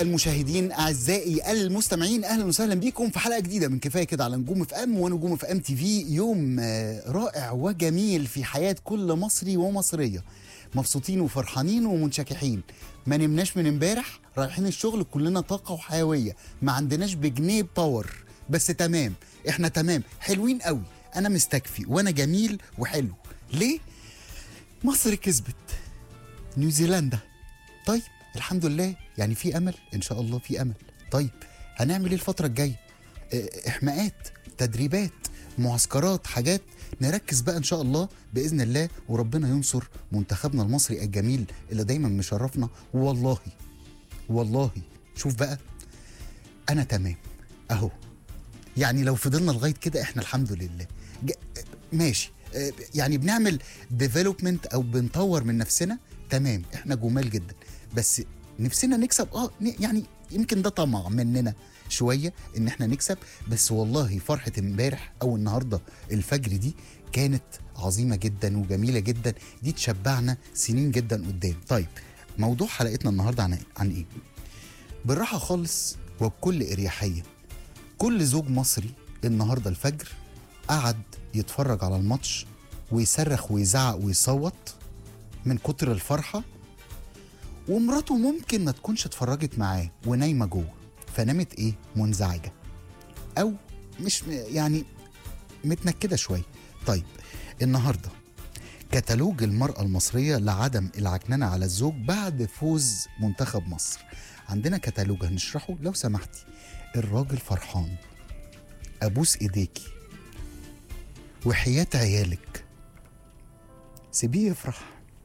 المشاهدين اعزائي المستمعين اهلا وسهلا بكم في حلقه جديده من كفايه كده على نجوم اف ام ونجوم اف ام تي في يوم آه، رائع وجميل في حياه كل مصري ومصريه مبسوطين وفرحانين ومنشكحين ما نمناش من امبارح رايحين الشغل كلنا طاقه وحيويه ما عندناش بجنيه باور بس تمام احنا تمام حلوين قوي انا مستكفي وانا جميل وحلو ليه مصر كسبت نيوزيلندا طيب الحمد لله يعني في امل ان شاء الله في امل طيب هنعمل ايه الفتره الجايه اه، احماءات تدريبات معسكرات حاجات نركز بقى ان شاء الله باذن الله وربنا ينصر منتخبنا المصري الجميل اللي دايما مشرفنا والله والله شوف بقى انا تمام اهو يعني لو فضلنا لغايه كده احنا الحمد لله ج- ماشي اه، يعني بنعمل ديفلوبمنت او بنطور من نفسنا تمام احنا جمال جدا بس نفسنا نكسب اه ن- يعني يمكن ده طمع مننا شويه ان احنا نكسب بس والله فرحه امبارح او النهارده الفجر دي كانت عظيمه جدا وجميله جدا دي تشبعنا سنين جدا قدام طيب موضوع حلقتنا النهارده عن عن ايه بالراحه خالص وبكل اريحيه كل زوج مصري النهارده الفجر قعد يتفرج على الماتش ويصرخ ويزعق ويصوت من كتر الفرحه ومراته ممكن ما تكونش اتفرجت معاه ونايمه جوه فنامت ايه منزعجه او مش م- يعني متنكده شويه طيب النهارده كتالوج المرأة المصرية لعدم العكننة على الزوج بعد فوز منتخب مصر عندنا كتالوج هنشرحه لو سمحتي الراجل فرحان أبوس إيديكي وحياة عيالك سيبيه يفرح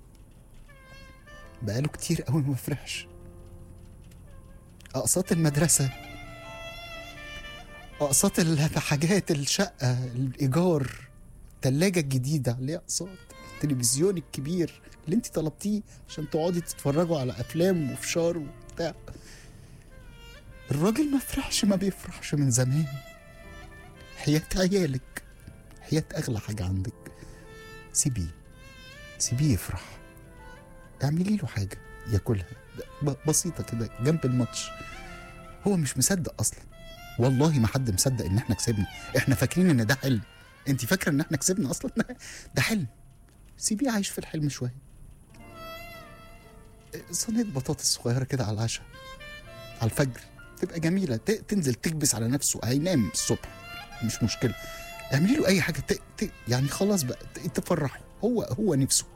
بقاله كتير قوي ما فرحش أقساط المدرسة أقساط الحاجات الشقة الإيجار التلاجة الجديدة عليها أقساط التلفزيون الكبير اللي انت طلبتيه عشان تقعدي تتفرجوا على أفلام وفشار وبتاع الراجل ما فرحش ما بيفرحش من زمان حياة عيالك حياة أغلى حاجة عندك سيبيه سيبيه يفرح اعملي له حاجة ياكلها ب- بسيطة كده جنب الماتش هو مش مصدق أصلا والله ما حد مصدق إن إحنا كسبنا إحنا فاكرين إن ده حلم أنت فاكرة إن إحنا كسبنا أصلا ده حلم سيبيه عايش في الحلم شوية صينية بطاطس صغيرة كده على العشاء على الفجر تبقى جميلة ت- تنزل تكبس على نفسه هينام الصبح مش مشكلة اعملي له أي حاجة ت... ت... يعني خلاص بقى ت... تفرحه هو هو نفسه